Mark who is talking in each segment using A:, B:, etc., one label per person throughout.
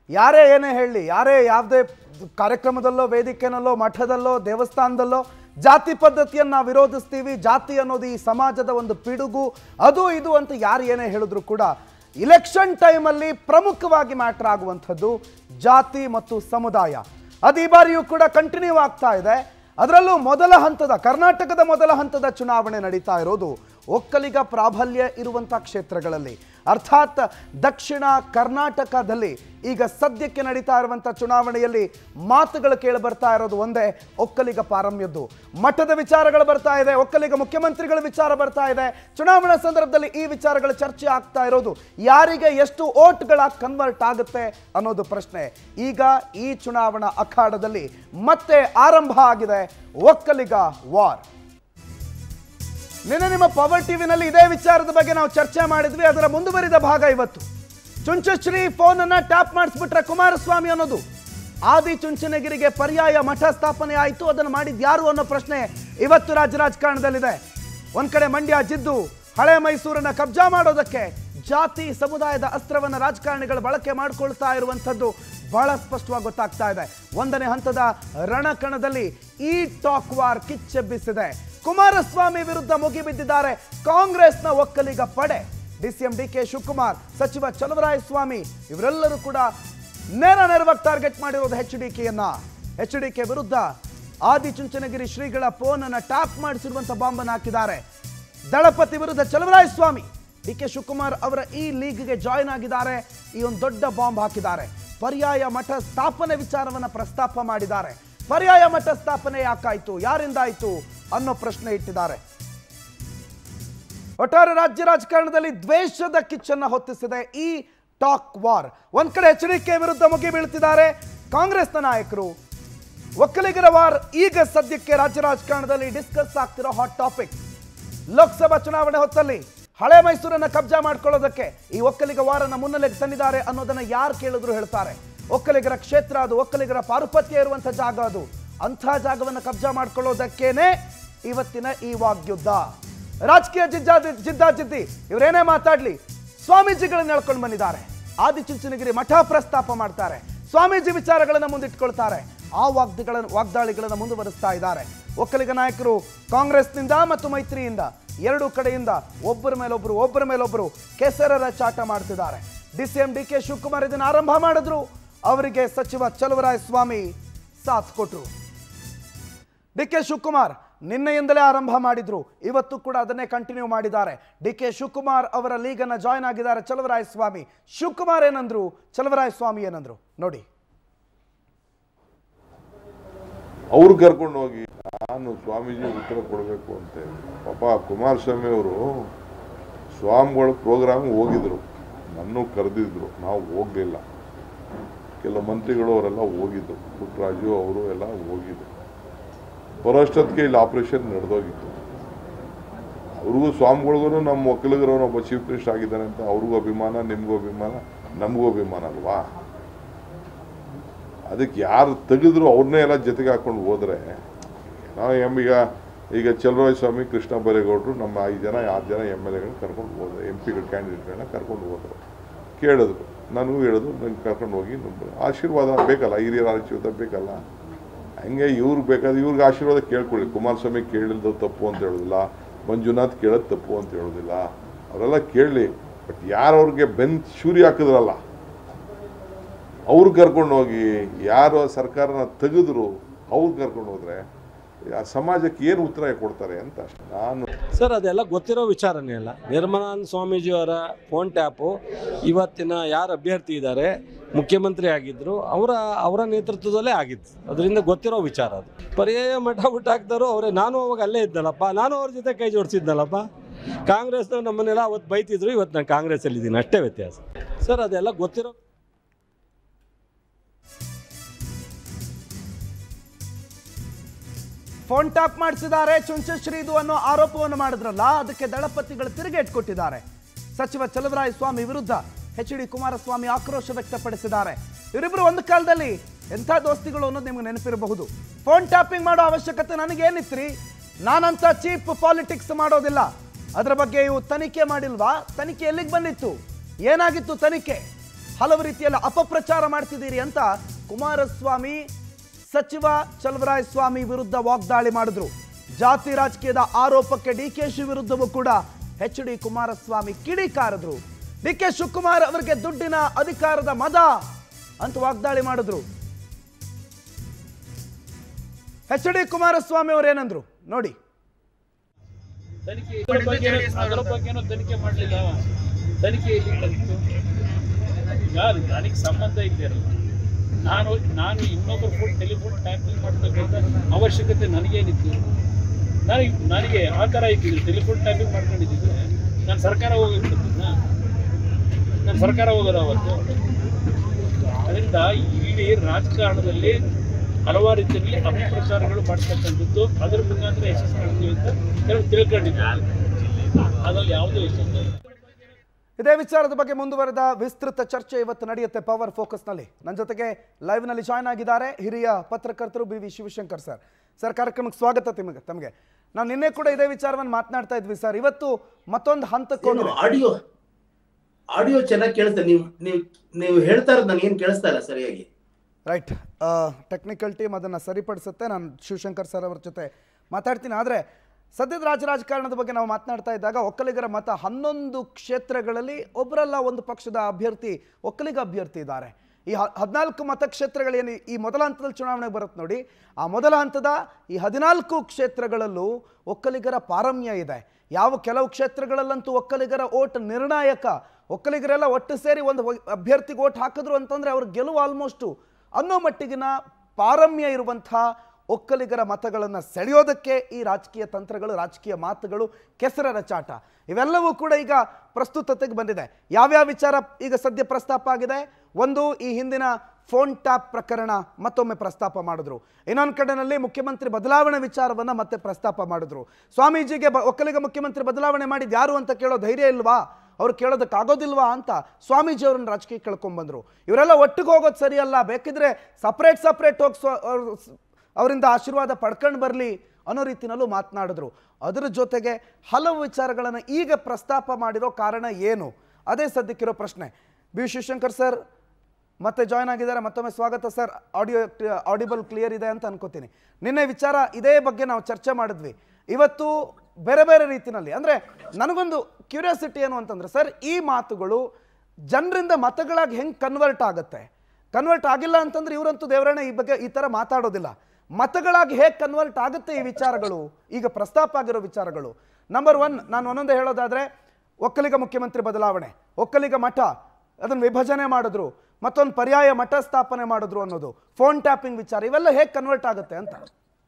A: ಯಾರೇ ಏನೇ ಹೇಳಲಿ ಯಾರೇ ಯಾವುದೇ ಕಾರ್ಯಕ್ರಮದಲ್ಲೋ ವೇದಿಕೆನಲ್ಲೋ ಮಠದಲ್ಲೋ ದೇವಸ್ಥಾನದಲ್ಲೋ ಜಾತಿ ಪದ್ಧತಿಯನ್ನ ವಿರೋಧಿಸ್ತೀವಿ ಜಾತಿ ಅನ್ನೋದು ಈ ಸಮಾಜದ ಒಂದು ಪಿಡುಗು ಅದು ಇದು ಅಂತ ಯಾರು ಏನೇ ಹೇಳಿದ್ರು ಕೂಡ ಇಲೆಕ್ಷನ್ ಟೈಮಲ್ಲಿ ಪ್ರಮುಖವಾಗಿ ಮ್ಯಾಟರ್ ಆಗುವಂಥದ್ದು ಜಾತಿ ಮತ್ತು ಸಮುದಾಯ ಅದು ಈ ಬಾರಿಯೂ ಕೂಡ ಕಂಟಿನ್ಯೂ ಆಗ್ತಾ ಇದೆ ಅದರಲ್ಲೂ ಮೊದಲ ಹಂತದ ಕರ್ನಾಟಕದ ಮೊದಲ ಹಂತದ ಚುನಾವಣೆ ನಡೀತಾ ಇರೋದು ಒಕ್ಕಲಿಗ ಪ್ರಾಬಲ್ಯ ಇರುವಂಥ ಕ್ಷೇತ್ರಗಳಲ್ಲಿ ಅರ್ಥಾತ್ ದಕ್ಷಿಣ ಕರ್ನಾಟಕದಲ್ಲಿ ಈಗ ಸದ್ಯಕ್ಕೆ ನಡೀತಾ ಇರುವಂಥ ಚುನಾವಣೆಯಲ್ಲಿ ಮಾತುಗಳು ಕೇಳಿ ಬರ್ತಾ ಇರೋದು ಒಂದೇ ಒಕ್ಕಲಿಗ ಪಾರಮ್ಯದ್ದು ಮಠದ ವಿಚಾರಗಳು ಬರ್ತಾ ಇದೆ ಒಕ್ಕಲಿಗ ಮುಖ್ಯಮಂತ್ರಿಗಳ ವಿಚಾರ ಬರ್ತಾ ಇದೆ ಚುನಾವಣಾ ಸಂದರ್ಭದಲ್ಲಿ ಈ ವಿಚಾರಗಳ ಚರ್ಚೆ ಆಗ್ತಾ ಇರೋದು ಯಾರಿಗೆ ಎಷ್ಟು ಓಟ್ಗಳಾಗಿ ಕನ್ವರ್ಟ್ ಆಗುತ್ತೆ ಅನ್ನೋದು ಪ್ರಶ್ನೆ ಈಗ ಈ ಚುನಾವಣಾ ಅಖಾಡದಲ್ಲಿ ಮತ್ತೆ ಆರಂಭ ಆಗಿದೆ ಒಕ್ಕಲಿಗ ವಾರ್ ನಿನ್ನೆ ನಿಮ್ಮ ಪವರ್ ಟಿವಿನಲ್ಲಿ ಇದೇ ವಿಚಾರದ ಬಗ್ಗೆ ನಾವು ಚರ್ಚೆ ಮಾಡಿದ್ವಿ ಅದರ ಮುಂದುವರಿದ ಭಾಗ ಇವತ್ತು ಚುಂಚಶ್ರೀ ಫೋನ್ ಅನ್ನ ಟ್ಯಾಪ್ ಮಾಡಿಸ್ಬಿಟ್ರೆ ಕುಮಾರಸ್ವಾಮಿ ಅನ್ನೋದು ಆದಿ ಚುಂಚನಗಿರಿಗೆ ಪರ್ಯಾಯ ಮಠ ಸ್ಥಾಪನೆ ಆಯಿತು ಅದನ್ನು ಮಾಡಿದ್ ಯಾರು ಅನ್ನೋ ಪ್ರಶ್ನೆ ಇವತ್ತು ರಾಜ್ಯ ರಾಜಕಾರಣದಲ್ಲಿದೆ ಒಂದ್ ಕಡೆ ಮಂಡ್ಯ ಜಿದ್ದು ಹಳೆ ಮೈಸೂರನ್ನ ಕಬ್ಜಾ ಮಾಡೋದಕ್ಕೆ ಜಾತಿ ಸಮುದಾಯದ ಅಸ್ತ್ರವನ್ನ ರಾಜಕಾರಣಿಗಳು ಬಳಕೆ ಮಾಡಿಕೊಳ್ತಾ ಇರುವಂಥದ್ದು ಬಹಳ ಸ್ಪಷ್ಟವಾಗಿ ಗೊತ್ತಾಗ್ತಾ ಇದೆ ಒಂದನೇ ಹಂತದ ರಣಕಣದಲ್ಲಿ ಈ ಟಾಕ್ ವಾರ್ ಕಿಚ್ಚೆಬ್ಬಿಸಿದೆ ಕುಮಾರಸ್ವಾಮಿ ವಿರುದ್ಧ ಮುಗಿಬಿದ್ದಿದ್ದಾರೆ ಕಾಂಗ್ರೆಸ್ನ ಒಕ್ಕಲಿಗ ಪಡೆ ಡಿಸಿಎಂ ಡಿ ಕೆ ಶಿವಕುಮಾರ್ ಸಚಿವ ಚಲವರಾಯ ಸ್ವಾಮಿ ಇವರೆಲ್ಲರೂ ಕೂಡ ನೇರ ನೇರವಾಗಿ ಟಾರ್ಗೆಟ್ ಮಾಡಿರೋದು ಎಚ್ ಡಿ ಕೆಯನ್ನ ಎಚ್ ಡಿ ಕೆ ವಿರುದ್ಧ ಆದಿಚುಂಚನಗಿರಿ ಶ್ರೀಗಳ ಫೋನ್ ಅನ್ನ ಟ್ಯಾಪ್ ಮಾಡಿಸಿರುವಂತ ಬಾಂಬ್ ಅನ್ನು ಹಾಕಿದ್ದಾರೆ ದಳಪತಿ ವಿರುದ್ಧ ಚಲವರಾಯ ಸ್ವಾಮಿ ಡಿ ಕೆ ಶಿವಕುಮಾರ್ ಅವರ ಈ ಲೀಗ್ಗೆ ಜಾಯಿನ್ ಆಗಿದ್ದಾರೆ ಈ ಒಂದು ದೊಡ್ಡ ಬಾಂಬ್ ಹಾಕಿದ್ದಾರೆ ಪರ್ಯಾಯ ಮಠ ಸ್ಥಾಪನೆ ವಿಚಾರವನ್ನ ಪ್ರಸ್ತಾಪ ಮಾಡಿದ್ದಾರೆ ಪರ್ಯಾಯ ಮಠ ಸ್ಥಾಪನೆ ಯಾಕಾಯ್ತು ಯಾರಿಂದ ಆಯ್ತು ಅನ್ನೋ ಪ್ರಶ್ನೆ ಇಟ್ಟಿದ್ದಾರೆ ಒಟ್ಟಾರೆ ರಾಜ್ಯ ರಾಜಕಾರಣದಲ್ಲಿ ದ್ವೇಷದ ಕಿಚ್ಚನ್ನ ಹೊತ್ತಿಸಿದೆ ಈ ಟಾಕ್ ವಾರ್ ಒಂದ್ ಕಡೆ ಎಚ್ ಡಿ ಕೆ ವಿರುದ್ಧ ಮುಗಿ ಬೀಳ್ತಿದ್ದಾರೆ ಕಾಂಗ್ರೆಸ್ನ ನಾಯಕರು ಒಕ್ಕಲಿಗರ ವಾರ್ ಈಗ ಸದ್ಯಕ್ಕೆ ರಾಜ್ಯ ರಾಜಕಾರಣದಲ್ಲಿ ಡಿಸ್ಕಸ್ ಆಗ್ತಿರೋ ಹಾಟ್ ಟಾಪಿಕ್ ಲೋಕಸಭಾ ಚುನಾವಣೆ ಹೊತ್ತಲ್ಲಿ ಹಳೆ ಮೈಸೂರನ್ನ ಕಬ್ಜಾ ಮಾಡ್ಕೊಳ್ಳೋದಕ್ಕೆ ಈ ಒಕ್ಕಲಿಗ ವಾರನ ಮುನ್ನೆಲೆಗೆ ತಂದಿದ್ದಾರೆ ಅನ್ನೋದನ್ನ ಯಾರು ಕೇಳಿದ್ರು ಹೇಳ್ತಾರೆ ಒಕ್ಕಲಿಗರ ಕ್ಷೇತ್ರ ಅದು ಒಕ್ಕಲಿಗರ ಪಾರುಪತ್ಯ ಇರುವಂತ ಜಾಗ ಅದು ಅಂಥ ಜಾಗವನ್ನು ಕಬ್ಜಾ ಮಾಡ್ಕೊಳ್ಳೋದಕ್ಕೇನೆ ಇವತ್ತಿನ ಈ ವಾಗ್ಯುದ್ಧ ರಾಜಕೀಯ ಜಿಜ್ಜಾದಿ ಜಿದ್ದಾಜಿದ್ದಿ ಇವರೇನೇ ಮಾತಾಡ್ಲಿ ಸ್ವಾಮೀಜಿಗಳನ್ನ ಹೇಳ್ಕೊಂಡು ಬಂದಿದ್ದಾರೆ ಆದಿಚುಂಚನಗಿರಿ ಮಠ ಪ್ರಸ್ತಾಪ ಮಾಡ್ತಾರೆ ಸ್ವಾಮೀಜಿ ವಿಚಾರಗಳನ್ನ ಮುಂದಿಟ್ಕೊಳ್ತಾರೆ ಆ ವಾಗ್ದಿಗಳನ್ನು ವಾಗ್ದಾಳಿಗಳನ್ನು ಮುಂದುವರಿಸ್ತಾ ಇದ್ದಾರೆ ಒಕ್ಕಲಿಗ ನಾಯಕರು ಕಾಂಗ್ರೆಸ್ನಿಂದ ಮತ್ತು ಮೈತ್ರಿಯಿಂದ ಎರಡೂ ಕಡೆಯಿಂದ ಒಬ್ಬರ ಮೇಲೊಬ್ಬರು ಒಬ್ಬರ ಮೇಲೊಬ್ಬರು ಕೆಸರರ ಚಾಟ ಮಾಡ್ತಿದ್ದಾರೆ ಡಿಸಿಎಂ ಡಿ ಕೆ ಶಿವಕುಮಾರ್ ಇದನ್ನು ಆರಂಭ ಮಾಡಿದ್ರು ಅವರಿಗೆ ಸಚಿವ ಚಲವರಾಯ ಸ್ವಾಮಿ ಸಾಥ್ ಕೊಟ್ರು ಡಿ ಕೆ ಶಿವಕುಮಾರ್ ನಿನ್ನೆಯಿಂದಲೇ ಆರಂಭ ಮಾಡಿದ್ರು ಇವತ್ತು ಕೂಡ ಅದನ್ನೇ ಕಂಟಿನ್ಯೂ ಮಾಡಿದ್ದಾರೆ ಡಿ ಕೆ ಶಿವಕುಮಾರ್ ಅವರ ಲೀಗನ್ನ ಜಾಯ್ನ್ ಆಗಿದ್ದಾರೆ ಚಲವರಾಯ ಸ್ವಾಮಿ ಶಿವಕುಮಾರ್ ಏನಂದ್ರು ಚಲವರಾಯ ಸ್ವಾಮಿ ಏನಂದ್ರು ನೋಡಿ
B: ಅವ್ರು ಕರ್ಕೊಂಡು ಹೋಗಿ ನಾನು ಸ್ವಾಮೀಜಿ ಉತ್ತರ ಕೊಡಬೇಕು ಅಂತ ಹೇಳಿ ಪಾಪ ಕುಮಾರಸ್ವಾಮಿ ಅವರು ಸ್ವಾಮಿಗಳ ಪ್ರೋಗ್ರಾಮ್ ಹೋಗಿದ್ರು ನನ್ನೂ ಕರೆದಿದ್ರು ನಾವು ಹೋಗಲಿಲ್ಲ ಕೆಲ ಮಂತ್ರಿಗಳು ಅವರೆಲ್ಲ ಹೋಗಿದ್ರು ಪುಟ್ಟರಾಜು ಅವರು ಎಲ್ಲ ಹೋಗಿದ್ರು ಬರೋಷ್ಟೊತ್ತಿಗೆ ಇಲ್ಲಿ ಆಪರೇಷನ್ ನಡೆದೋಗಿತ್ತು ಅವ್ರಿಗೂ ಸ್ವಾಮಿಗಳಿಗೂ ನಮ್ಮ ಒಕ್ಕಲಿಗರವನು ಒಬ್ಬ ಚೀಫ್ ಮಿನಿಸ್ಟರ್ ಆಗಿದ್ದಾನೆ ಅಂತ ಅವ್ರಿಗೂ ಅಭಿಮಾನ ನಿಮಗೂ ಅಭಿಮಾನ ನಮಗೂ ಅಭಿಮಾನ ಅಲ್ವಾ ಅದಕ್ಕೆ ಯಾರು ತೆಗೆದ್ರು ಅವ್ರನ್ನೇ ಎಲ್ಲ ಜೊತೆಗೆ ಹಾಕೊಂಡು ಹೋದ್ರೆ ನಾವು ಎಮ್ ಈಗ ಈಗ ಚಲರಾಯ ಸ್ವಾಮಿ ಕೃಷ್ಣ ಬೈರೇಗೌಡರು ನಮ್ಮ ಐದು ಜನ ಆರು ಜನ ಎಮ್ ಎಲ್ ಎಗಳನ್ನ ಕರ್ಕೊಂಡು ಹೋದ್ರು ಎಂ ಪಿಗಳ ಕ್ಯಾಂಡಿಡೇಟ್ಗಳನ್ನ ಕರ್ಕೊಂಡು ಹೋದರು ಕೇಳಿದ್ರು ನನಗೂ ಹೇಳಿದ್ರು ನಂಗೆ ಕರ್ಕೊಂಡು ಹೋಗಿ ನಮ್ಮ ಆಶೀರ್ವಾದ ಬೇಕಲ್ಲ ಹಿರಿಯರ ಆಶೀರ್ವಾದ ಬೇಕಲ್ಲ ಹಂಗೆ ಇವ್ರಿಗೆ ಬೇಕಾದ್ರೆ ಇವ್ರಿಗೆ ಆಶೀರ್ವಾದ ಕೇಳ್ಕೊಳ್ಳಿ ಕುಮಾರಸ್ವಾಮಿ ಕೇಳಿದ್ದು ತಪ್ಪು ಅಂತ ಹೇಳೋದಿಲ್ಲ ಮಂಜುನಾಥ್ ಕೇಳೋದು ತಪ್ಪು ಅಂತ ಹೇಳೋದಿಲ್ಲ ಅವರೆಲ್ಲ ಕೇಳಲಿ ಬಟ್ ಯಾರು ಅವ್ರಿಗೆ ಬೆನ್ ಶೂರಿ ಹಾಕಿದ್ರಲ್ಲ ಅವ್ರು ಕರ್ಕೊಂಡು ಹೋಗಿ ಯಾರು ಸರ್ಕಾರನ ತೆಗೆದ್ರು ಅವ್ರು ಕರ್ಕೊಂಡು ಹೋದ್ರೆ ಆ ಸಮಾಜಕ್ಕೆ ಏನು ಉತ್ತರ ಕೊಡ್ತಾರೆ ಅಂತ ಅಷ್ಟೇ ನಾನು
C: ಸರ್ ಅದೆಲ್ಲ ಗೊತ್ತಿರೋ ವಿಚಾರನೇ ಅಲ್ಲ ನಿರ್ಮಲಾನಂದ ಸ್ವಾಮೀಜಿಯವರ ಫೋನ್ ಟ್ಯಾಪು ಇವತ್ತಿನ ಯಾರು ಅಭ್ಯರ್ಥಿ ಇದ್ದಾರೆ ಮುಖ್ಯಮಂತ್ರಿ ಆಗಿದ್ದರು ಅವರ ಅವರ ನೇತೃತ್ವದಲ್ಲೇ ಆಗಿದ್ದು ಅದರಿಂದ ಗೊತ್ತಿರೋ ವಿಚಾರ ಅದು ಪರ್ಯಾಯ ಮಠ ಬಿಟ್ಟಾಕ್ತಾರೋ ಅವರೇ ನಾನು ಅವಾಗ ಅಲ್ಲೇ ಇದ್ದಲ್ಲಪ್ಪ ನಾನು ಅವ್ರ ಜೊತೆ ಕೈ ಜೋಡಿಸಿದ್ನಲ್ಲಪ್ಪ ಕಾಂಗ್ರೆಸ್ನವ್ರು ನಮ್ಮನ್ನೆಲ್ಲ ಅವತ್ತು ಬೈತಿದ್ರು ಇವತ್ತು ನಾನು ಕಾಂಗ್ರೆಸ್ಸಲ್ಲಿದ್ದೀನಿ ಅಷ್ಟೇ ವ್ಯತ್ಯಾಸ ಸರ್ ಅದೆಲ್ಲ ಗೊತ್ತಿರೋ
A: ಫೋನ್ ಟ್ಯಾಪ್ ಮಾಡಿಸಿದ್ದಾರೆ ಚುಂಚಶ್ರೀದು ಅನ್ನೋ ಆರೋಪವನ್ನು ಮಾಡಿದ್ರಲ್ಲ ಅದಕ್ಕೆ ದಳಪತಿಗಳು ತಿರುಗೇಟ್ ಕೊಟ್ಟಿದ್ದಾರೆ ಸಚಿವ ಚಲವರಾಯ ಸ್ವಾಮಿ ವಿರುದ್ಧ ಎಚ್ ಡಿ ಕುಮಾರಸ್ವಾಮಿ ಆಕ್ರೋಶ ವ್ಯಕ್ತಪಡಿಸಿದ್ದಾರೆ ಇವರಿಬ್ಬರು ಒಂದು ಕಾಲದಲ್ಲಿ ಎಂಥ ದೋಸ್ತಿಗಳು ಅನ್ನೋದು ನಿಮ್ಗೆ ನೆನಪಿರಬಹುದು ಫೋನ್ ಟ್ಯಾಪಿಂಗ್ ಮಾಡೋ ಅವಶ್ಯಕತೆ ನನಗೇನಿತ್ರಿ ನಾನಂತ ಚೀಪ್ ಪಾಲಿಟಿಕ್ಸ್ ಮಾಡೋದಿಲ್ಲ ಅದರ ಬಗ್ಗೆ ಇವು ತನಿಖೆ ಮಾಡಿಲ್ವಾ ತನಿಖೆ ಎಲ್ಲಿಗೆ ಬಂದಿತ್ತು ಏನಾಗಿತ್ತು ತನಿಖೆ ಹಲವು ರೀತಿಯಲ್ಲಿ ಅಪಪ್ರಚಾರ ಮಾಡ್ತಿದ್ದೀರಿ ಅಂತ ಕುಮಾರಸ್ವಾಮಿ ಸಚಿವ ಚಲವರಾಯ ಸ್ವಾಮಿ ವಿರುದ್ಧ ವಾಗ್ದಾಳಿ ಮಾಡಿದ್ರು ಜಾತಿ ರಾಜಕೀಯದ ಆರೋಪಕ್ಕೆ ಡಿ ಕೆ ಶಿ ವಿರುದ್ಧವೂ ಕೂಡ ಎಚ್ ಡಿ ಕುಮಾರಸ್ವಾಮಿ ಕಿಡಿಕಾರದ್ರು ಡಿ ಕೆ ಶಿವಕುಮಾರ್ ಅವರಿಗೆ ದುಡ್ಡಿನ ಅಧಿಕಾರದ ಮದ ಅಂತ ವಾಗ್ದಾಳಿ ಮಾಡಿದ್ರು ಎಚ್ ಡಿ ಕುಮಾರಸ್ವಾಮಿ ಅವರೇನಂದ್ರು ನೋಡಿ
D: ತನಿಖೆ ಇದರ ಬಗ್ಗೆ ಅದರ ಬಗ್ಗೆನೂ ತನಿಖೆ ಮಾಡಲಿಲ್ಲ ತನಿಖೆ ಇಲ್ಲಿ ಬಂತು ಈಗ ನನಗೆ ಸಂಬಂಧ ಇದ್ದೀರಲ್ಲ ನಾನು ನಾನು ಇನ್ನೊಬ್ಬರು ಫೋನ್ ಟೆಲಿಫೋನ್ ಟ್ಯಾಪಿಂಗ್ ಮಾಡ್ತಕ್ಕಂಥ ಅವಶ್ಯಕತೆ ನನಗೇನಿತ್ತು ನನಗೆ ನನಗೆ ಆ ಥರ ಇದ್ದಿದ್ದು ಟೆಲಿಫೋನ್ ಟ್ಯಾಪಿಂಗ್ ಮಾಡ್ಕೊಂಡಿದ್ದಿದ್ರೆ ನಾನು ಸರ್ಕಾರ ಹೋಗಿರ್ತಿದ್ದ ನಾನು ಸರ್ಕಾರ ಹೋಗೋದು ಅವತ್ತು ಅದರಿಂದ ಇಡೀ ರಾಜಕಾರಣದಲ್ಲಿ ಹಲವಾರು ರೀತಿಯಲ್ಲಿ ಅಪಪ್ರಚಾರಗಳು ಮಾಡ್ತಕ್ಕಂಥದ್ದು ಅದರ ಮುಖಾಂತರ ಯಶಸ್ಸು ಮಾಡ್ತೀವಿ ಅಂತ ಕೆಲವು ತಿಳ್ಕೊಂಡಿದ್ದಾರೆ ಅದ್ರಲ್ಲಿ ಯಾವುದೋ ಯಶಸ್ಸು ಇಲ್ಲ.
A: ಇದೇ ವಿಚಾರದ ಬಗ್ಗೆ ಮುಂದುವರೆದ ವಿಸ್ತೃತ ಚರ್ಚೆ ಇವತ್ತು ನಡೆಯುತ್ತೆ ಪವರ್ ಫೋಕಸ್ನಲ್ಲಿ ನನ್ನ ಜೊತೆಗೆ ಲೈವ್ನಲ್ಲಿ ಜಾಯ್ನ್ ಆಗಿದ್ದಾರೆ ಹಿರಿಯ ಪತ್ರಕರ್ತರು B V Shivashankar sir sir ಕಾರ್ಯಕ್ರಮಕ್ಕೆ ಸ್ವಾಗತ ನಿಮಗೆ ತಮಗೆ ನಾವು ನಿನ್ನೆ ಕೂಡ ಇದೇ ವಿಚಾರವನ್ನು ಮಾತನಾಡ್ತಾ ಇದ್ವಿ ಸರ್ ಇವತ್ತು ಮತ್ತೊಂದು ಹಂತಕ್ಕೆ ಹೋಗಿದೆ
E: ಆಡಿಯೋ ಆಡಿಯೋ ಚೆನ್ನಾಗಿ ಕೇಳಿಸ್ತಾ ನೀವು ನೀವು ನೀವು ಹೇಳ್ತಾ ಇರೋದು ನನಗೇನು ಕೇಳಿಸ್ತಾ ಇಲ್ಲ ಸರಿಯಾಗಿ
A: ರೈಟ್ ಟೆಕ್ನಿಕಲ್ ಟೀಮ್ ಅದನ್ನು ಸರಿಪಡಿಸುತ್ತೆ ನಾನು ಶಿವಶಂಕರ್ ಸರ್ ಅವ್ರ ಜೊತೆ ಮಾತಾಡ್ತೀನಿ ಆದರೆ ಸದ್ಯದ ರಾಜ ರಾಜಕಾರಣದ ಬಗ್ಗೆ ನಾವು ಮಾತನಾಡ್ತಾ ಇದ್ದಾಗ ಒಕ್ಕಲಿಗರ ಮತ ಹನ್ನೊಂದು ಕ್ಷೇತ್ರಗಳಲ್ಲಿ ಒಬ್ಬರಲ್ಲ ಒಂದು ಪಕ್ಷದ ಅಭ್ಯರ್ಥಿ ಒಕ್ಕಲಿಗ ಅಭ್ಯರ್ಥಿ ಇದ್ದಾರೆ ಈ ಹ- ಹದಿನಾಲ್ಕು ಮತಕ್ಷೇತ್ರಗಳೇನು ಈ ಮೊದಲ ಹಂತದಲ್ಲಿ ಚುನಾವಣೆಗೆ ಬರುತ್ತೆ ನೋಡಿ ಆ ಮೊದಲ ಹಂತದ ಈ ಹದಿನಾಲ್ಕು ಕ್ಷೇತ್ರಗಳಲ್ಲೂ ಒಕ್ಕಲಿಗರ ಪಾರಮ್ಯ ಇದೆ ಯಾವ ಕೆಲವು ಕ್ಷೇತ್ರಗಳಲ್ಲಂತೂ ಒಕ್ಕಲಿಗರ ಓಟ್ ನಿರ್ಣಾಯಕ ಒಕ್ಕಲಿಗರೆಲ್ಲ ಒಟ್ಟು ಸೇರಿ ಒಂದು ವ- ಅಭ್ಯರ್ಥಿಗೆ ಓಟ್ ಹಾಕಿದ್ರು ಅಂತಂದ್ರೆ ಅವ್ರ ಗೆಲುವು ಆಲ್ಮೋಸ್ಟು ಅನ್ನೋ ಮಟ್ಟಿಗಿನ ಪಾರಮ್ಯ ಇರುವಂಥ ಒಕ್ಕಲಿಗರ ಮತಗಳನ್ನು ಸೆಳೆಯೋದಕ್ಕೆ ಈ ರಾಜಕೀಯ ತಂತ್ರಗಳು ರಾಜಕೀಯ ಮಾತುಗಳು ಕೆಸರರ ಚಾಟ ಇವೆಲ್ಲವೂ ಕೂಡ ಈಗ ಪ್ರಸ್ತುತತೆಗೆ ಬಂದಿದೆ ಯಾವ್ಯಾವ ವಿಚಾರ ಈಗ ಸದ್ಯ ಪ್ರಸ್ತಾಪ ಆಗಿದೆ ಒಂದು ಈ ಹಿಂದಿನ ಫೋನ್ ಟ್ಯಾಪ್ ಪ್ರಕರಣ ಮತ್ತೊಮ್ಮೆ ಪ್ರಸ್ತಾಪ ಮಾಡಿದ್ರು ಇನ್ನೊಂದು ಕಡೆನಲ್ಲಿ ಮುಖ್ಯಮಂತ್ರಿ ಬದಲಾವಣೆ ವಿಚಾರವನ್ನ ಮತ್ತೆ ಪ್ರಸ್ತಾಪ ಮಾಡಿದ್ರು ಸ್ವಾಮೀಜಿಗೆ ಬ- ಒಕ್ಕಲಿಗ ಮುಖ್ಯಮಂತ್ರಿ ಬದಲಾವಣೆ ಮಾಡಿದ್ ಯಾರು ಅಂತ ಕೇಳೋ ಧೈರ್ಯ ಇಲ್ವಾ ಅವ್ರು ಕೇಳೋದಕ್ಕಾಗೋದಿಲ್ವಾ ಅಂತ ಸ್ವಾಮೀಜಿ ಅವ್ರನ್ನ ರಾಜಕೀಯ ಕೇಳ್ಕೊಂಡ್ಬಂದ್ರು ಇವರೆಲ್ಲ ಒಟ್ಟಿಗೆ ಹೋಗೋದು ಸರಿಯಲ್ಲ ಬೇಕಿದ್ರೆ ಸಪ್ರೇಟ್ ಸಪ್ರೇಟ್ ಹೋಗಿ ಸ್ವ ಅವ್ರು ಸ್- ಅವರಿಂದ ಆಶೀರ್ವಾದ ಪಡ್ಕೊಂಡು ಬರಲಿ ಅನ್ನೋ ರೀತಿನಲ್ಲೂ ಮಾತನಾಡಿದ್ರು ಅದರ ಜೊತೆಗೆ ಹಲವು ವಿಚಾರಗಳನ್ನು ಈಗ ಪ್ರಸ್ತಾಪ ಮಾಡಿರೋ ಕಾರಣ ಏನು ಅದೇ ಸದ್ಯಕ್ಕಿರೋ ಪ್ರಶ್ನೆ ಬಿ ಶಿವಶಂಕರ್ ಸರ್ ಮತ್ತೆ ಜಾಯ್ನ್ ಆಗಿದ್ದಾರೆ ಮತ್ತೊಮ್ಮೆ ಸ್ವಾಗತ ಸರ್ ಆಡಿಯೋ ಆಡಿಬಲ್ ಕ್ಲಿಯರ್ ಇದೆ ಅಂತ ಅನ್ಕೋತೀನಿ ನಿನ್ನೆ ವಿಚಾರ ಇದೇ ಬಗ್ಗೆ ನಾವು ಚರ್ಚೆ ಮಾಡಿದ್ವಿ ಇವತ್ತು ಬೇರೆ ಬೇರೆ ರೀತಿನಲ್ಲಿ ಅಂದರೆ ನನಗೊಂದು ಕ್ಯೂರಿಯಾಸಿಟಿ ಏನು ಅಂತಂದ್ರೆ ಸರ್ ಈ ಮಾತುಗಳು ಜನರಿಂದ ಮತಗಳಾಗಿ ಹೆಂಗೆ ಕನ್ವರ್ಟ್ ಆಗುತ್ತೆ ಕನ್ವರ್ಟ್ ಆಗಿಲ್ಲ ಅಂತಂದ್ರೆ ಇವರಂತೂ ದೇವರಣ್ಣ ಈ ಬಗ್ಗೆ ಈ ಥರ ಮಾತಾಡೋದಿಲ್ಲ ಮತಗಳಾಗಿ ಹೇಗೆ ಕನ್ವರ್ಟ್ ಆಗುತ್ತೆ ಈ ವಿಚಾರಗಳು ಈಗ ಪ್ರಸ್ತಾಪ ಆಗಿರೋ ವಿಚಾರಗಳು ನಂಬರ್ ಒನ್ ನಾನು ಒಂದೊಂದೇ ಹೇಳೋದಾದ್ರೆ ಒಕ್ಕಲಿಗ ಮುಖ್ಯಮಂತ್ರಿ ಬದಲಾವಣೆ ಒಕ್ಕಲಿಗ ಮಠ ಅದನ್ನು ವಿಭಜನೆ ಮಾಡಿದ್ರು ಮತ್ತೊಂದು ಪರ್ಯಾಯ ಮಠ ಸ್ಥಾಪನೆ ಮಾಡಿದ್ರು ಅನ್ನೋದು ಫೋನ್ ಟ್ಯಾಪಿಂಗ್ ವಿಚಾರ ಇವೆಲ್ಲ ಹೇಗೆ ಕನ್ವರ್ಟ್ ಆಗುತ್ತೆ ಅಂತ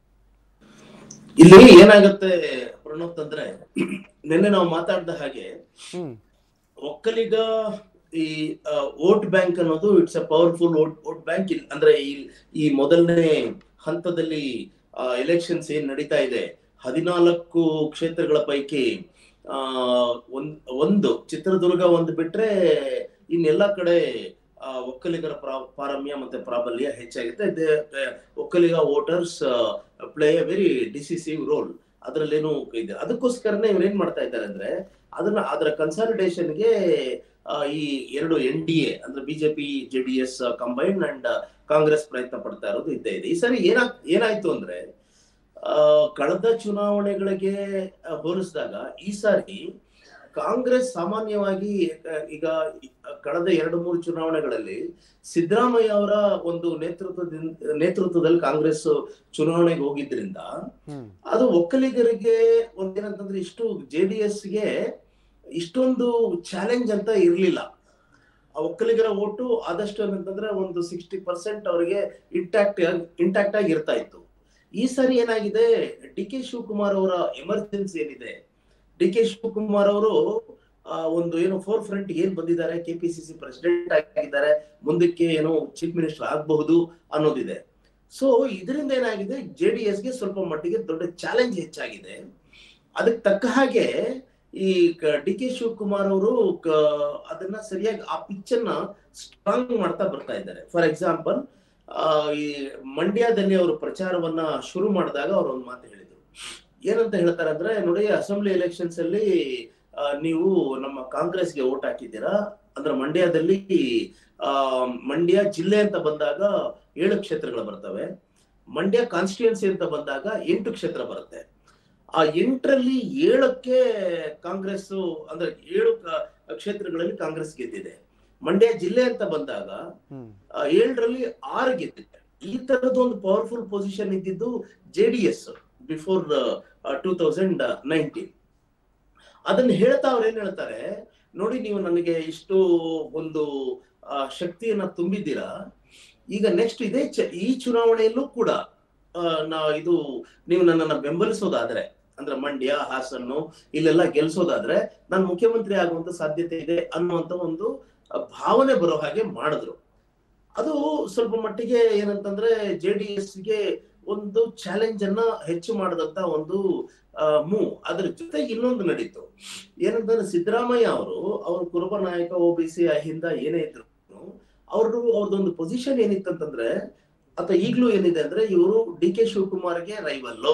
E: ಇಲ್ಲಿ ಏನಾಗುತ್ತೆ ಪ್ರಣೋತ್ ಅಂದ್ರೆ ನಿನ್ನೆ ನಾವು ಮಾತಾಡಿದ ಹಾಗೆ
A: ಹ್ಮ್
E: ಒಕ್ಕಲಿಗ ಈ ವೋಟ್ ಬ್ಯಾಂಕ್ ಅನ್ನೋದು it's a powerful vote vote bank ಅಂದ್ರೆ ಈ ಈ ಮೊದಲನೇ ಹಂತದಲ್ಲಿ ಎಲೆಕ್ಷನ್ಸ್ ಏನ್ ನಡೀತಾ ಇದೆ ಹದಿನಾಲ್ಕು ಕ್ಷೇತ್ರಗಳ ಪೈಕಿ ಆ ಒಂದ್ ಒಂದು ಚಿತ್ರದುರ್ಗ ಒಂದು ಬಿಟ್ರೆ ಇನ್ನೆಲ್ಲ ಕಡೆ ಆ, ಒಕ್ಕಲಿಗರ ಪ್ರಾ- ಪಾರಮ್ಯ ಮತ್ತೆ ಪ್ರಾಬಲ್ಯ ಹೆಚ್ಚಾಗುತ್ತೆ ದೇ- ಆ, Vokkaliga voters play a very decisive role ಅದ್ರಲ್ಲೇನು ಇದೆ ಅದಕ್ಕೋಸ್ಕರನೇ ಇವ್ರು ಏನ್ ಮಾಡ್ತಾ ಇದ್ದಾರೆ ಅಂದ್ರೆ ಅದನ್ನ ಅದರ ಕನ್ಸಾಲಿಡೇಷನ್ಗೆ ಈ ಎರಡು ಎನ್ ಡಿ ಎ ಅಂದ್ರೆ BJP J D S combined and Congress ಪ್ರಯತ್ನ ಪಡ್ತಾ ಇರೋದು ಇದ್ದೇ ಇದೆ ಈ ಸರಿ ಏನ ಏನಾಯ್ತು ಅಂದ್ರೆ ಆ, ಕಳೆದ ಚುನಾವಣೆಗಳಿಗೆ ಆ, ಹೋಲಿಸಿದಾಗ ಈ ಸಾರಿ ಕಾಂಗ್ರೆಸ್ ಸಾಮಾನ್ಯವಾಗಿ ಆ, ಈಗ ಕಳೆದ ಎರಡು ಮೂರು ಚುನಾವಣೆಗಳಲ್ಲಿ ಸಿದ್ದರಾಮಯ್ಯ ಅವರ ಒಂದು ನೇತೃತ್ವದಿಂದ ನೇತೃತ್ವದಲ್ಲಿ ಕಾಂಗ್ರೆಸ್ ಚುನಾವಣೆಗೆ ಹೋಗಿದ್ರಿಂದ
A: ಹ್ಮ್
E: ಅದು ಒಕ್ಕಲಿಗರಿಗೆ ಒಂದೇನಂತಂದ್ರೆ ಇಷ್ಟು ಜೆ ಡಿ ಎಸ್ಗೆ ಇಷ್ಟೊಂದು ಚಾಲೆಂಜ್ ಅಂತ ಇರ್ಲಿಲ್ಲ ಆ ಒಕ್ಕಲಿಗರ ಓಟು ಆದಷ್ಟು ಏನಂತಂದ್ರೆ ಒಂದು ಸಿಕ್ಸ್ಟಿ ಪರ್ಸೆಂಟ್ ಅವರಿಗೆ ಇಂಟ್ಯಾಕ್ಟ್ ಇಂಟ್ಯಾಕ್ಟ್ ಆಗಿ ಇರ್ತಾ ಇತ್ತು ಈ ಸಾರಿ ಏನಾಗಿದೆ ಡಿ ಕೆ ಶಿವಕುಮಾರ್ ಅವರ ಎಮರ್ಜೆನ್ಸಿ ಏನಿದೆ ಡಿ ಕೆ ಶಿವಕುಮಾರ್ ಅವರು ಆ, ಒಂದು ಏನು ಫೋರ್ ಫ್ರಂಟ್ ಏನ್ ಬಂದಿದ್ದಾರೆ ಕೆಪಿಸಿಸಿ ಪ್ರೆಸಿಡೆಂಟ್ ಆಗಿದ್ದಾರೆ ಮುಂದಕ್ಕೆ ಏನೋ ಚೀಫ್ ಮಿನಿಸ್ಟರ್ ಆಗಬಹುದು ಅನ್ನೋದಿದೆ ಸೊ ಇದರಿಂದ ಏನಾಗಿದೆ ಜೆ ಡಿ ಎಸ್ಗೆ ಸ್ವಲ್ಪ ಮಟ್ಟಿಗೆ ದೊಡ್ಡ ಚಾಲೆಂಜ್ ಹೆಚ್ಚಾಗಿದೆ ಅದಕ್ಕೆ ತಕ್ಕ ಹಾಗೆ ಈ ಡಿ ಕೆ ಶಿವಕುಮಾರ್ ಅವರು ಅದನ್ನ ಸರಿಯಾಗಿ ಆ ಪಿಚ್ ಅನ್ನ ಸ್ಟ್ರಾಂಗ್ ಮಾಡ್ತಾ ಬರ್ತಾ ಇದ್ದಾರೆ ಫಾರ್ ಎಕ್ಸಾಂಪಲ್ ಈ ಮಂಡ್ಯದಲ್ಲಿ ಅವರು ಪ್ರಚಾರವನ್ನ ಶುರು ಮಾಡಿದಾಗ ಅವ್ರು ಒಂದು ಮಾತು ಹೇಳಿದ್ರು ಏನಂತ ಹೇಳ್ತಾರೆ ಅಂದ್ರೆ ನೋಡಿ ಅಸೆಂಬ್ಲಿ ಎಲೆಕ್ಷನ್ಸ್ ಅಲ್ಲಿ ಆ, ನೀವು ನಮ್ಮ ಕಾಂಗ್ರೆಸ್ಗೆ ಓಟ್ ಹಾಕಿದ್ದೀರಾ ಅಂದ್ರೆ ಮಂಡ್ಯದಲ್ಲಿ ಆ ಮಂಡ್ಯ ಜಿಲ್ಲೆ ಅಂತ ಬಂದಾಗ ಏಳು ಕ್ಷೇತ್ರಗಳು ಬರ್ತವೆ ಮಂಡ್ಯ ಕಾನ್ಸ್ಟಿಟ್ಯೂನ್ಸಿ ಅಂತ ಬಂದಾಗ ಎಂಟು ಕ್ಷೇತ್ರ ಬರುತ್ತೆ ಆ ಎಂಟರಲ್ಲಿ ಏಳಕ್ಕೆ ಕಾಂಗ್ರೆಸ್ ಅಂದ್ರೆ ಏಳು ಕ- ಕ್ಷೇತ್ರಗಳಲ್ಲಿ ಕಾಂಗ್ರೆಸ್ ಗೆದ್ದಿದೆ ಮಂಡ್ಯ ಜಿಲ್ಲೆ ಅಂತ ಬಂದಾಗ
A: ಹ್ಮ್
E: ಆ, ಏಳರಲ್ಲಿ ಆರು ಗೆದ್ದಿದೆ ಈ ತರದ್ದು ಒಂದು ಪವರ್ಫುಲ್ ಪೊಸಿಷನ್ ಇದ್ದಿದ್ದು J D S before two thousand nineteen ಅದನ್ನ ಹೇಳ್ತಾ ಅವ್ರು ಏನ್ ಹೇಳ್ತಾರೆ ನೋಡಿ ನೀವು ನನಗೆ ಇಷ್ಟು ಒಂದು ಆ, ಶಕ್ತಿಯನ್ನ ತುಂಬಿದ್ದೀರಾ ಈಗ ನೆಕ್ಸ್ಟ್ ಇದೇ ಚ- ಈ ಚುನಾವಣೆಯಲ್ಲೂ ಕೂಡ ಆ, ನಾ ಇದು ನೀವು ನನ್ನನ್ನ ಬೆಂಬಲಿಸೋದಾದ್ರೆ ಅಂದ್ರೆ ಮಂಡ್ಯ ಹಾಸನ್ನು ಇಲ್ಲೆಲ್ಲ ಗೆಲ್ಸೋದಾದ್ರೆ ನಾನು ಮುಖ್ಯಮಂತ್ರಿ ಆಗುವಂತ ಸಾಧ್ಯತೆ ಇದೆ ಅನ್ನುವಂತ ಒಂದು ಆ, ಭಾವನೆ ಬರೋ ಹಾಗೆ ಮಾಡಿದ್ರು ಅದು ಸ್ವಲ್ಪ ಮಟ್ಟಿಗೆ ಏನಂತಂದ್ರೆ ಜೆ ಡಿ ಗೆ ಒಂದು ಚಾಲೆಂಜ್ ಅನ್ನ ಹೆಚ್ಚು ಮಾಡದಂತ ಒಂದು ಮೂವ್ ಅದ್ರ ಜೊತೆಗೆ ಇನ್ನೊಂದು ನಡೀತು ಏನಂತಂದ್ರೆ ಸಿದ್ದರಾಮಯ್ಯ ಅವರು ಅವ್ರ ಕುರುಬ ನಾಯಕ ಒ ಬಿ ಸಿ ಅಹಿಂದ ಏನೇ ಇದ್ರು ಅವ್ರದ್ದು ಅವ್ರದ್ದೊಂದು ಪೊಸಿಷನ್ ಏನಿತ್ತಂತಂದ್ರೆ ಅಥವಾ ಈಗ್ಲೂ ಏನಿದೆ ಅಂದ್ರೆ ಇವರು ಡಿ ಕೆ ಶಿವಕುಮಾರ್ಗೆ ರೈವಲ್ಲು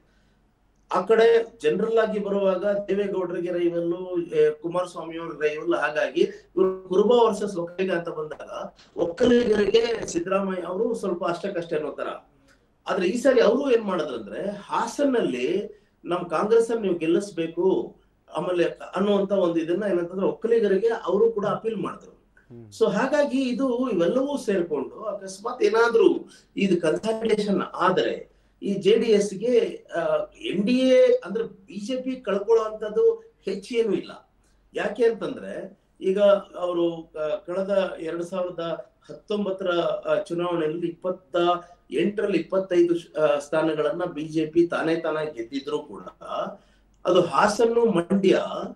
E: ಆ ಕಡೆ ಜನರಲ್ ಆಗಿ ಬರುವಾಗ ದೇವೇಗೌಡರಿಗೆ ರೈವಲ್ಲು ಕುಮಾರಸ್ವಾಮಿ ಅವ್ರ ರೈವಲ್ ಹಾಗಾಗಿ ಇವರು ಕುರುಬ ವರ್ಸಸ್ ಒಕ್ಕಲಿಗ ಅಂತ ಬಂದಾಗ ಒಕ್ಕಲಿಗರಿಗೆ ಸಿದ್ದರಾಮಯ್ಯ ಅವರು ಸ್ವಲ್ಪ ಅಷ್ಟಕ್ಕಷ್ಟೇ ಅನ್ನೋ ತರ ಆದ್ರೆ ಈ ಸಾರಿ ಅವರು ಏನ್ ಮಾಡಿದ್ರಂದ್ರೆ ಹಾಸನ್ನಲ್ಲಿ ನಮ್ ಕಾಂಗ್ರೆಸ್ ಅನ್ನು ನೀವು ಗೆಲ್ಲಿಸ್ಬೇಕು ಆಮೇಲೆ ಅನ್ನುವಂತ ಒಂದು ಇದನ್ನ ಏನಂತಂದ್ರೆ ಒಕ್ಕಲಿಗರಿಗೆ ಅವರು ಕೂಡ ಅಪೀಲ್ ಮಾಡಿದ್ರು
A: ಹ್ಮ್.
E: ಸೊ ಹಾಗಾಗಿ ಇದು ಇವೆಲ್ಲವೂ ಸೇರ್ಕೊಂಡು ಅಕಸ್ಮಾತ್ ಏನಾದ್ರೂ ಇದು ಕನ್ಸಲ್ಟೇಷನ್ ಆದ್ರೆ ಈ ಜೆ ಡಿ ಗೆ ಎನ್ ಡಿ ಎ ಅಂದ್ರೆ ಬಿಜೆಪಿ ಕಳ್ಕೊಳ್ಳುವಂತದ್ದು ಹೆಚ್ಚೇನು ಇಲ್ಲ ಯಾಕೆ ಅಂತಂದ್ರೆ ಈಗ ಅವರು ಕಳೆದ ಎರಡ್ ಸಾವಿರದ ಹತ್ತೊಂಬತ್ತರ ಆ, ಚುನಾವಣೆಯಲ್ಲಿ ಇಪ್ಪತ್ತ ಎಂಟರಲ್ಲಿ ಇಪ್ಪತ್ತೈದು ಶ್- ಆ, ಸ್ಥಾನಗಳನ್ನ ಬಿಜೆಪಿ ತಾನೇ ತಾನೇ ಗೆದ್ದಿದ್ರು ಕೂಡ ಅದು ಹಾಸನ್ನು ಮಂಡ್ಯ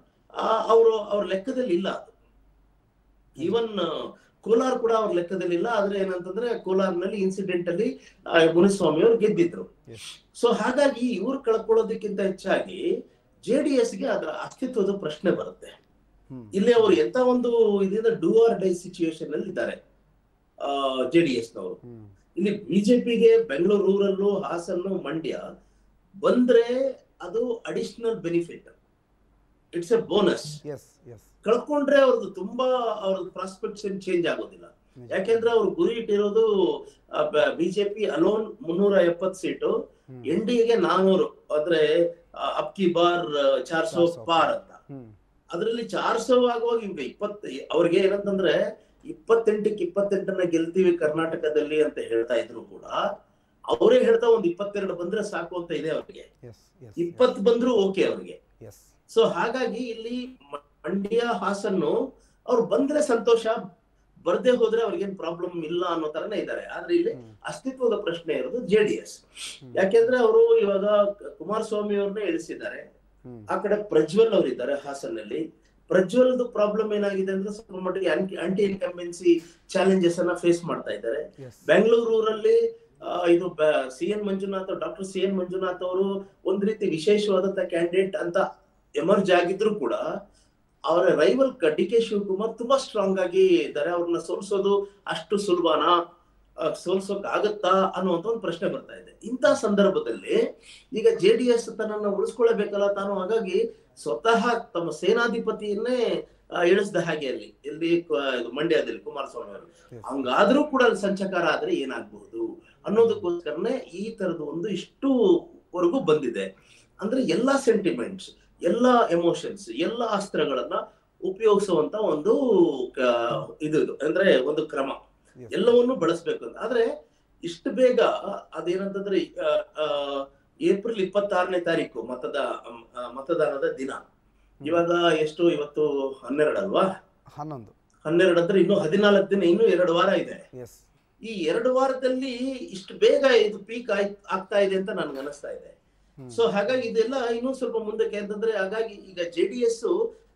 E: ಅವರು ಅವ್ರ ಲೆಕ್ಕದಲ್ಲಿ ಇಲ್ಲ ಅದು ಈವನ್ ಕೋಲಾರ್ ಕೂಡ ಅವ್ರ ಲೆಕ್ಕದಲ್ಲಿ ಇಲ್ಲ ಆದ್ರೆ ಏನಂತಂದ್ರೆ ಕೋಲಾರ್ನಲ್ಲಿ ಇನ್ಸಿಡೆಂಟ್ ಅಲ್ಲಿ ಆ, ಮುನಿಸ್ವಾಮಿ ಅವರು ಗೆದ್ದಿದ್ರು
A: Yes.
E: ಸೊ ಹಾಗಾಗಿ ಇವ್ರು ಕಳ್ಕೊಳ್ಳೋದಕ್ಕಿಂತ ಹೆಚ್ಚಾಗಿ ಜೆ ಡಿ ಗೆ ಅದರ ಅಸ್ತಿತ್ವದ ಪ್ರಶ್ನೆ ಬರುತ್ತೆ
A: ಹ್ಮ್.
E: ಇಲ್ಲಿ ಅವರು ಎಂತ ಒಂದು ಇದರಿಂದ ಡೂ ಆರ್ ಡೈ ಸಿಚುಯೇಷನ್ ಅಲ್ಲಿ ಇದ್ದಾರೆ ಜೆ ಡಿ ಎಸ್ ನವರು
A: ಹ್ಮ್.
E: ಇಲ್ಲಿ ಬಿಜೆಪಿಗೆ ಬೆಂಗಳೂರು ರೂರಲ್ಲು ಹಾಸನ್ನು ಮಂಡ್ಯ ಬಂದ್ರೆ ಅದು additional benefit it's a bonus
A: yes yes
E: ಕಳ್ಕೊಂಡ್ರೆ ಅವ್ರದ್ದು ತುಂಬಾ ಅವ್ರದ್ದು ಪ್ರಾಸ್ಪೆಕ್ಟ್ಸ್ ಏನ್ ಚೇಂಜ್ ಆಗೋದಿಲ್ಲ
A: ನಿಜ.
E: ಯಾಕೆಂದ್ರೆ ಅವ್ರು ಗುರಿ ಇಟ್ಟಿರೋದು ಬಿಜೆಪಿ ಅಲೋನ್ ಮುನ್ನೂರ ಎಪ್ಪತ್ ಸೀಟು
A: ಹ್ಮ್.
E: ಎನ್ ಡಿ ಎಗೆ ನಾನೂರು ಅಂದ್ರೆ ಆ, ಅಬ್ಕಿ ಬಾರ್ ಚಾರ್ ಸೋ
A: ಚಾರ್ ಸೌ
E: ಪಾರ್ ಅಂತ
A: ಹ್ಮ್
E: ಅದ್ರಲ್ಲಿ ಚಾರ್ ಸೋ ಆಗುವಾಗ ಈಗ ಇಪ್ಪತ್ ಅವ್ರಿಗೆ ಏನಂತಂದ್ರೆ ಇಪ್ಪತ್ತೆಂಟಕ್ಕೆ ಇಪ್ಪತ್ತೆಂಟನ್ನ ಗೆಲ್ತೀವಿ ಕರ್ನಾಟಕದಲ್ಲಿ ಅಂತ ಹೇಳ್ತಾ ಇದ್ರು ಕೂಡ ಅವರೇ ಹೇಳ್ತಾ ಒಂದ್ ಇಪ್ಪತ್ತೆರಡು ಬಂದ್ರೆ ಸಾಕು ಅಂತ ಇದೆ ಅವ್ರಿಗೆ
A: ಎಸ್ ಎಸ್
E: ಇಪ್ಪತ್ ಬಂದ್ರು ಓಕೆ ಅವ್ರಿಗೆ
A: ಎಸ್
E: ಸೊ ಹಾಗಾಗಿ ಇಲ್ಲಿ ಮ- ಮಂಡ್ಯ ಹಾಸನ್ನು ಅವ್ರು ಬಂದ್ರೆ ಸಂತೋಷ ಬರ್ದೇ ಹೋದ್ರೆ ಅವ್ರಿಗೇನ್ ಪ್ರಾಬ್ಲಮ್ ಇಲ್ಲ ಅನ್ನೋ ತರನೇ ಇದ್ದಾರೆ ಆದ್ರೆ ಇಲ್ಲಿ
A: ಹ್ಮ್.
E: ಅಸ್ತಿತ್ವದ ಪ್ರಶ್ನೆ ಇರೋದು ಜೆ ಡಿ ಎಸ್
A: ಹ್ಮ್.
E: ಯಾಕೆಂದ್ರೆ ಅವರು ಇವಾಗ ಕುಮಾರಸ್ವಾಮಿ ಅವ್ರನ್ನ ಇಳಿಸಿದ್ದಾರೆ
A: ಹ್ಮ್.
E: ಆ ಕಡೆ ಪ್ರಜ್ವಲ್ ಅವರು ಇದ್ದಾರೆ ಹಾಸನ್ನಲ್ಲಿ ಪ್ರಜ್ವಲ್ದು ಪ್ರಾಬ್ಲಮ್ ಏನಾಗಿದೆ ಅಂದ್ರೆ ಸ್ವಲ್ಪ ಮಟ್ಟಿಗೆ ಆಂಟಿ ಇನ್ಕಂಬೆನ್ಸಿ ಚಾಲೆಂಜಸ್ ಅನ್ನ ಫೇಸ್ ಮಾಡ್ತಾ ಇದ್ದಾರೆ
A: ಎಸ್
E: ಬೆಂಗಳೂರಲ್ಲಿ ಇದು C N Manjunath doctor C N Manjunath ಅವರು ಒಂದ್ ರೀತಿ ವಿಶೇಷವಾದಂತ ಕ್ಯಾಂಡಿಡೇಟ್ ಅಂತ ಎಮರ್ಜ್ ಆಗಿದ್ರು ಕೂಡ ಅವರ ರೈವಲ್ ಡಿ ಕೆ ಶಿವಕುಮಾರ್ ತುಂಬಾ ಸ್ಟ್ರಾಂಗ್ ಆಗಿ ಇದ್ದಾರೆ ಅವ್ರನ್ನ ಸೋಲ್ಸೋದು ಅಷ್ಟು ಸುಲಭನಾ ಆ, ಸೋಲ್ಸೋಕ್ ಆಗತ್ತಾ ಅನ್ನುವಂತ ಒಂದು ಪ್ರಶ್ನೆ ಬರ್ತಾ ಇದೆ ಇಂಥ ಸಂದರ್ಭದಲ್ಲಿ ಈಗ ಜೆ ಡಿ ಎಸ್ ತನ್ನನ್ನ ಉಳಿಸ್ಕೊಳ್ಬೇಕಲ್ಲ ತಾನು ಹಾಗಾಗಿ ಸ್ವತಃ ತಮ್ಮ ಸೇನಾಧಿಪತಿಯನ್ನೇ ಆ, ಇಳಿಸ್ದ ಹಾಗೆ ಅಲ್ಲಿ ಇಲ್ಲಿ ಕ- ಇದು ಮಂಡ್ಯದಲ್ಲಿ ಕುಮಾರಸ್ವಾಮಿ ಅವರು ಹಂಗಾದ್ರೂ ಕೂಡ ಅಲ್ಲಿ ಸಂಚಕಾರ ಆದ್ರೆ ಏನಾಗಬಹುದು ಅನ್ನೋದಕ್ಕೋಸ್ಕರನೇ ಈ ತರದ ಒಂದು ಇಷ್ಟುವರೆಗೂ ಬಂದಿದೆ ಅಂದ್ರೆ ಎಲ್ಲಾ ಸೆಂಟಿಮೆಂಟ್ಸ್ ಎಲ್ಲಾ ಎಮೋಷನ್ಸ್ ಎಲ್ಲಾ ಅಸ್ತ್ರಗಳನ್ನ ಉಪಯೋಗಿಸುವಂತ ಒಂದು ಕ- ಇದು ಇದು. ಅಂದ್ರೆ ಒಂದು ಕ್ರಮ
A: Yes.
E: ಎಲ್ಲವನ್ನು ಬಳಸ್ಬೇಕು ಅಂತ ಆದ್ರೆ ಇಷ್ಟು ಬೇಗ ಅದೇನಂತಂದ್ರೆ ಆ, ಆ, ಏಪ್ರಿಲ್ ಇಪ್ಪತ್ತಾರನೇ ತಾರೀಕು ಮತದ ಆ, ಮತದಾನದ ದಿನ ಇವಾಗ ಎಷ್ಟು ಇವತ್ತು ಹನ್ನೆರಡಲ್ವಾ
A: ಹನ್ನೊಂದು
E: ಹನ್ನೆರಡು ಅಂದ್ರೆ ಇನ್ನು ಹದಿನಾಲ್ಕು ದಿನ ಇನ್ನು ಎರಡು ವಾರ ಇದೆ
A: ಎಸ್
E: ಈ ಎರಡು ವಾರದಲ್ಲಿ ಇಷ್ಟು ಬೇಗ ಇದು ಪೀಕ್ ಆಯ್ ಆಗ್ತಾ ಇದೆ ಅಂತ ನನ್ಗೆ ಅನಿಸ್ತಾ ಇದೆ
A: ಹ್ಮ್.
E: ಸೊ ಹಾಗಾಗಿ ಇದೆಲ್ಲ ಇನ್ನೂ ಸ್ವಲ್ಪ ಮುಂದಕ್ಕೆ ಅಂತಂದ್ರೆ ಹಾಗಾಗಿ ಈಗ ಜೆ ಡಿ ಎಸ್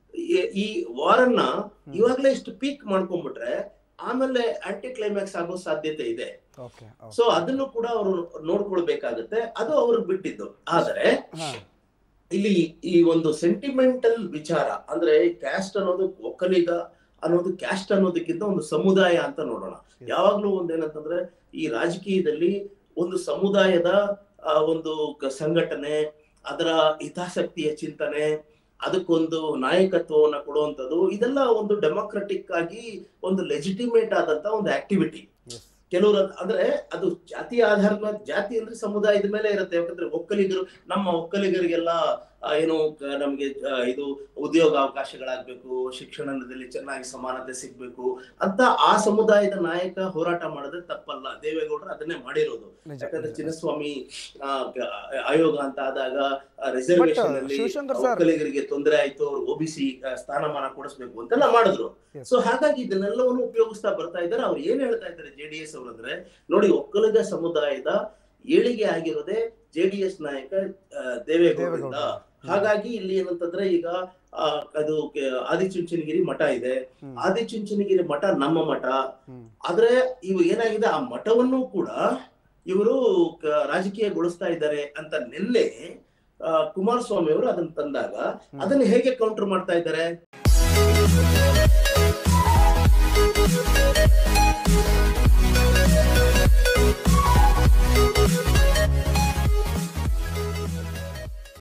E: ಈ ವಾರನ್ನ ಇವಾಗ್ಲೇ ಇಷ್ಟು ಪೀಕ್ ಮಾಡ್ಕೊಂಡ್ಬಿಟ್ರೆ ಆಮೇಲೆ ಆಂಟಿ ಕ್ಲೈಮ್ಯಾಕ್ಸ್ ಆಗೋ ಸಾಧ್ಯತೆ ಇದೆ
A: ಓಕೆ
E: ಸೊ ಅದನ್ನು ಕೂಡ ಅವರು ನೋಡ್ಕೊಳ್ಬೇಕಾಗತ್ತೆ ಅದು ಅವ್ರಿಗೆ ಬಿಟ್ಟಿದ್ದು ಆದ್ರೆ
A: ಹಾ
E: ಇಲ್ಲಿ ಈ ಒಂದು ಸೆಂಟಿಮೆಂಟಲ್ ವಿಚಾರ ಅಂದ್ರೆ ಕ್ಯಾಸ್ಟ್ ಅನ್ನೋದು ಒಕ್ಕಲಿಗ ಅನ್ನೋದು ಕ್ಯಾಸ್ಟ್ ಅನ್ನೋದಕ್ಕಿಂತ ಒಂದು ಸಮುದಾಯ ಅಂತ ನೋಡೋಣ ಯಾವಾಗ್ಲೂ ಒಂದೇನಂತಂದ್ರೆ ಈ ರಾಜಕೀಯದಲ್ಲಿ ಒಂದು ಸಮುದಾಯದ ಆ, ಒಂದು ಕ- ಸಂಘಟನೆ ಅದರ ಹಿತಾಸಕ್ತಿಯ ಚಿಂತನೆ ಅದಕ್ಕೊಂದು ನಾಯಕತ್ವವನ್ನ ಕೊಡುವಂಥದ್ದು ಇದೆಲ್ಲ ಒಂದು ಡೆಮೋಕ್ರೆಟಿಕ್ ಆಗಿ ಒಂದು ಲೆಜಿಟಿಮೇಟ್ ಆದಂತ ಒಂದು ಆಕ್ಟಿವಿಟಿ ಕೆಲವರು ಅದ್- ಅಂದ್ರೆ ಅದು ಜಾತಿ ಆಧಾರದ ಮೇಲೆ ಜಾತಿ ಅಂದ್ರೆ ಸಮುದಾಯದ ಮೇಲೆ ಇರುತ್ತೆ ಯಾಕಂದ್ರೆ ಒಕ್ಕಲಿಗರು ನಮ್ಮ ಒಕ್ಕಲಿಗರಿಗೆಲ್ಲ ಆ, ಏನು ಕ- ನಮ್ಗೆ ಆ, ಇದು ಉದ್ಯೋಗ ಅವಕಾಶಗಳಾಗ್ಬೇಕು ಶಿಕ್ಷಣದಲ್ಲಿ ಚೆನ್ನಾಗಿ ಸಮಾನತೆ ಸಿಗ್ಬೇಕು ಅಂತ ಆ ಸಮುದಾಯದ ನಾಯಕ ಹೋರಾಟ ಮಾಡಿದ್ರೆ ತಪ್ಪಲ್ಲ ದೇವೇಗೌಡರು ಅದನ್ನೇ ಮಾಡಿರೋದು
A: ನಿಜ,
E: ಯಾಕಂದ್ರೆ
A: ನಿಜ.
E: ಚಿನ್ನಸ್ವಾಮಿ ಆ, ಕ- ಆಯೋಗ ಅಂತ ಆದಾಗ ರಿಸರ್ವೇಶನ್ ಅಲ್ಲಿ
A: ಶಿವಶಂಕರ್ ಸರ್
E: ಒಕ್ಕಲಿಗರಿಗೆ ತೊಂದರೆ ಆಯ್ತು ಅವ್ರು ಒಬಿಸಿ ಸ್ಥಾನಮಾನ ಕೊಡಿಸ್ಬೇಕು ಅಂತೆಲ್ಲ ಮಾಡಿದ್ರು
A: Yes.
E: ಸೊ ಹಾಗಾಗಿ ಇದನ್ನೆಲ್ಲವನ್ನು ಉಪಯೋಗಿಸ್ತಾ ಬರ್ತಾ ಇದ್ದಾರೆ ಅವ್ರು ಏನ್ ಹೇಳ್ತಾ ಇದ್ದಾರೆ ಜೆಡಿಎಸ್ ಅವರು ಅಂದ್ರೆ ನೋಡಿ ಒಕ್ಕಲಿಗ ಸಮುದಾಯದ ಏಳಿಗೆ ಆಗಿರೋದೇ ಜೆಡಿಎಸ್ ನಾಯಕ ಆ, ದೇವೇಗೌಡರಿಂದ
A: ದೇವೇಗೌಡ.
E: ಹಾಗಾಗಿ ಇಲ್ಲಿ ಏನಂತಂದ್ರೆ ಈಗ ಆ, ಅದು ಕೆ- ಆದಿಚುಂಚನಗಿರಿ ಮಠ ಇದೆ
A: ಹ್ಮ್.
E: ಆದಿಚುಂಚನಗಿರಿ ಮಠ ನಮ್ಮ ಮಠ
A: ಹ್ಮ್.
E: ಆದ್ರೆ ಇವು ಏನಾಗಿದೆ ಆ ಮಠವನ್ನು ಕೂಡ ಇವರು ಕ- ರಾಜಕೀಯಗೊಳಿಸ್ತಾ ಇದ್ದಾರೆ ಅಂತ ನಿನ್ನೆ ಆ, ಕುಮಾರಸ್ವಾಮಿ ಅವರು ಅದನ್ನ ತಂದಾಗ ಅದನ್ನ ಹೇಗೆ ಕೌಂಟರ್ ಮಾಡ್ತಾ ಇದ್ದಾರೆ